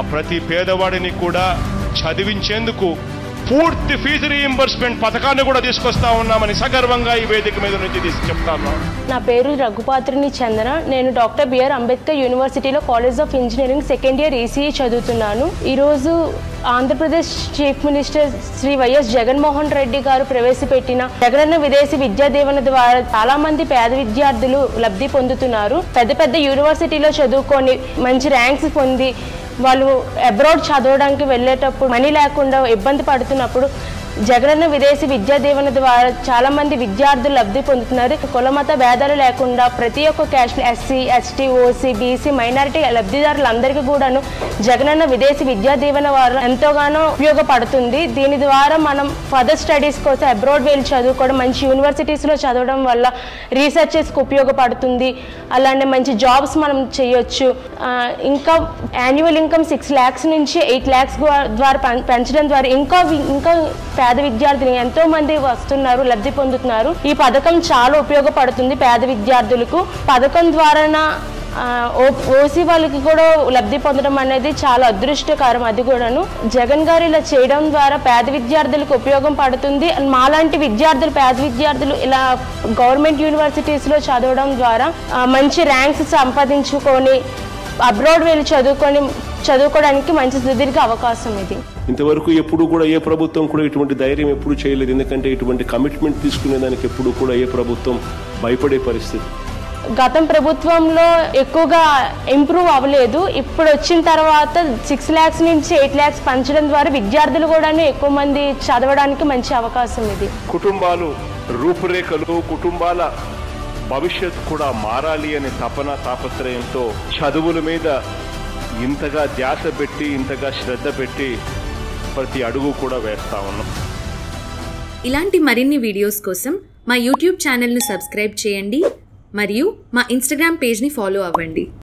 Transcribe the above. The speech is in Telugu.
ప్రతి పేదవాడిని కూడా చదివించేందుకు పూర్తి ఫీజు రీయింబర్స్మెంట్ పథకాన్ని కూడా తీసుకొస్తా ఉన్నామని సగర్వంగా ఈ వేదిక మీద నుంచి తీసి చెప్తాను నా పేరు రఘుపాత్రిని చందన నేను డాక్టర్ బిఆర్ అంబేద్కర్ యూనివర్సిటీలో college of engineering second year ECE చదువుతున్నాను ఈరోజు Andhra Pradesh chief minister Shri Y S Jaganmohan Reddy గారు ప్రవేశపెట్టిన జగనన్న విదేశీ విద్యా దీవెన ద్వారా చాలా మంది పేద విద్యార్థులు లబ్ధి పొందుతున్నారు పెద్ద పెద్ద యూనివర్సిటీలో చదువుకొని మంచి ర్యాంక్స్ పొంది వాళ్ళు అబ్రాడ్ చదవడానికి వెళ్ళేటప్పుడు మనీ లేకుండా ఇబ్బంది పడుతున్నప్పుడు జగనన్న విదేశీ విద్యా దీవెన ద్వారా చాలా మంది విద్యార్థులు లబ్ధి పొందుతున్నారు కులమత భేదాలు లేకుండా ప్రతి ఒక్క caste SC ST OC BC minority లబ్ధిదారులందరికీ కూడాను జగనన్న విదేశీ విద్యా దీవెన ద్వారా ఎంతోగానో ఉపయోగపడుతుంది దీని ద్వారా మనం ఫర్దర్ స్టడీస్ కోసం అబ్రాడ్ వెళ్ళి చదువుకోవడం మంచి యూనివర్సిటీస్లో చదవడం వల్ల రీసెర్చెస్కి ఉపయోగపడుతుంది అలానే మంచి జాబ్స్ మనం చేయొచ్చు ఆ, ఇంకా యాన్యువల్ ఇన్కమ్ సిక్స్ ల్యాక్స్ నుంచి ఎయిట్ ల్యాక్స్ ద్వారా పెం- పెంచడం ద్వారా ఇంకా వి- ఇంకా పేద విద్యార్థులు ఎంతో మంది వస్తున్నారు లబ్ధి పొందుతున్నారు ఈ పథకం చాలా ఉపయోగపడుతుంది పేద విద్యార్థులకు పథకం ద్వారా ఓసీ వాళ్ళకి కూడా లబ్ధి పొందడం అనేది చాలా అదృష్టకరం అది కూడాను జగన్ గారు ఇలా చేయడం ద్వారా పేద విద్యార్థులకు ఉపయోగం పడుతుంది అండ్ మాలాంటి విద్యార్థులు పేద విద్యార్థులు ఇలా గవర్నమెంట్ యూనివర్సిటీస్లో చదవడం ద్వారా ఆ, మంచి ర్యాంక్స్ సంపాదించుకొని అబ్రాడ్ వెళ్ళి చదువుకొని చదువుకోవడానికి మంచి సుదీర్ఘ అవకాశం ఇది ఇంతవరకు ఎప్పుడు కూడా ఏ ప్రభుత్వం కూడా ఇటువంటి ధైర్యం ఎప్పుడు చేయలేదు ఎందుకంటే ఇటువంటి కమిట్మెంట్ తీసుకునే దానికి ఎప్పుడు కూడా ఏ ప్రభుత్వం భయపడే పరిస్థితి గతం ప్రభుత్వంలో ఎక్కువగా ఇంప్రూవ్ అవ్వలేదు ఇప్పుడు వచ్చిన తర్వాత సిక్స్ ల్యాక్స్ నుంచి ఎయిట్ ల్యాక్స్ పంచడం ద్వారా విద్యార్థులు కూడా ఎక్కువ మంది చదవడానికి మంచి అవకాశం ఇది కుటుంబాలు రూపురేఖలు కుటుంబాల భవిష్యత్తు కూడా మారాలి అనే తపన తాపత్రయంతో చదువుల మీద ఇంతగా ధ్యాస పెట్టి ఇంతగా శ్రద్ధ పెట్టి ప్రతి అడుగు కూడా వేస్తా ఉన్నాం ఇలాంటి మరిన్ని వీడియోస్ కోసం మా యూట్యూబ్ ఛానల్ను సబ్స్క్రైబ్ చేయండి మరియు మా ఇన్స్టాగ్రామ్ పేజ్ని ఫాలో అవ్వండి